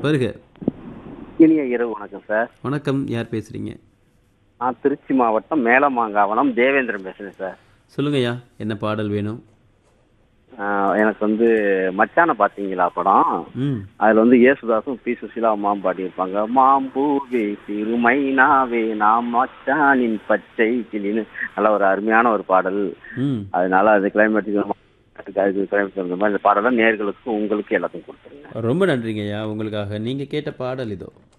வருக இனிய இரவு வணக்கம் சார் வணக்கம் யார் பேசுறீங்க நான் திருச்சி மாவட்டம் மேலமாங்காவனம் தேவேந்திரன் பேசுறேன் சார் சொல்லுங்கய்யா என்ன பாடல் வேணும் ஆஹ் எனக்கு வந்து மச்சான பாத்தீங்களா படம் ம் அதுல வந்து ஏசுதாசும் பி சுசிலா அம்மாவும் பாடியிருப்பாங்க மாம்பூவே திருமைனாவே நாம் மச்சானின் பச்சை கிளின்னு நல்ல ஒரு அருமையான ஒரு பாடல் ம் அதனால அது கிளைமேட்டுக்கு அதுக்கு கிளைமேட் தகுந்த மாதிரி இந்த பாடலை நேர்களுக்கு உங்களுக்கு எல்லாத்துக்கும் கொடுத்துருங்க ரொம்ப நன்றிங்கய்யா உங்களுக்காக நீங்கள் கேட்ட பாடல் இதோ